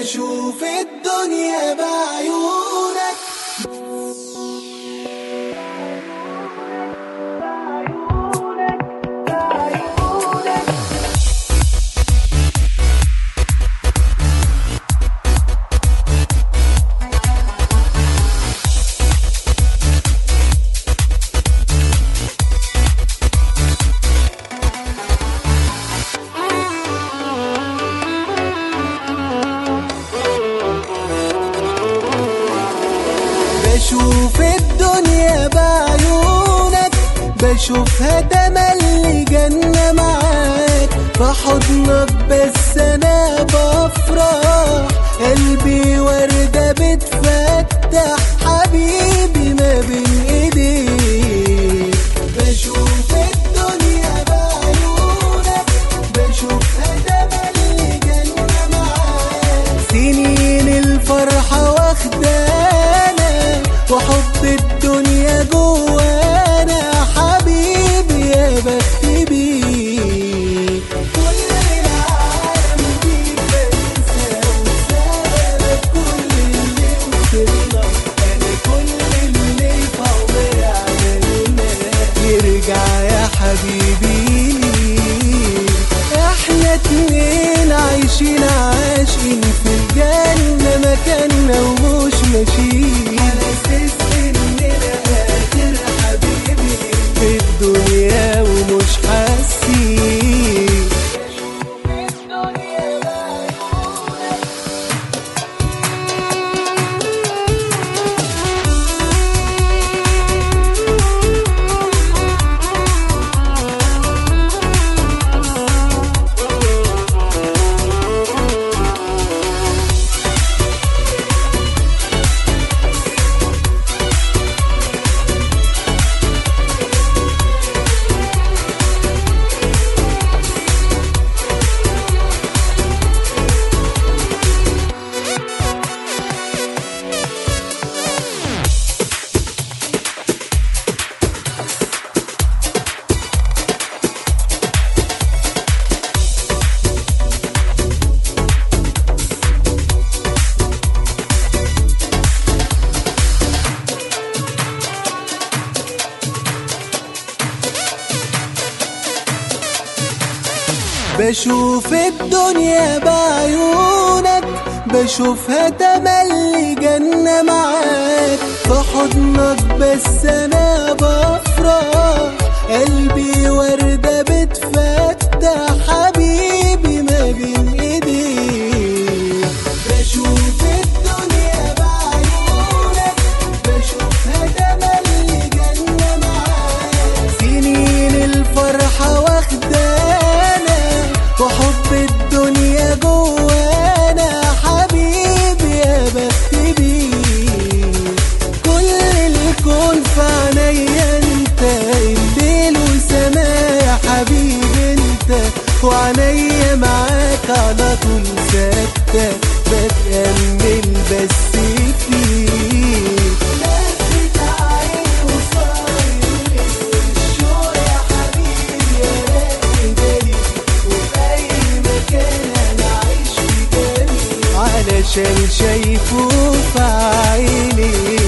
بشوف الدنيا بعيونك بشوف الدنيا بعيونك بشوفها تملي جنة معاك في حضنك بس انا بفرح قلبي وردة بتفتح حبيبي ما بين ايديك بشوف الدنيا بعيونك بشوفها تملي جنة معاك سنين الفرحة واخدانا وحب الدنيا جوانا حبيبي يا بخت بيك كل العالم بيك بنسى وسابك كل اللي وصلنا انا كل اللي في عمري عملناه يرجع يا حبيبي ليك احنا اتنين عايشين عاشقين في الجنة مكاننا ومش ماشيين على اساس اننا اخر حبيبي في الدنيا ومش حاسين بشوف الدنيا بعيونك بشوفها تملي جنة معاك في حضنك بس انا بفرح قلبي وردة بتفتح حبيبي ما بين ايديك بشوف الدنيا بعيونك بشوفها تملي جنة معاك سنين الفرحة واخدانا وحب الدنيا جوانا حبيبي يا بخت بيك كل الكون في عينيا انت الليل وسماء يا حبيبي انت وعينيا معاك على طول ثابتة بتأمل بس فيك لفت عيني وصاير الشوق يا حبيبي يا راقي بالي وفي أي مكان أنا عايش في بالي علشان شايفه في عيني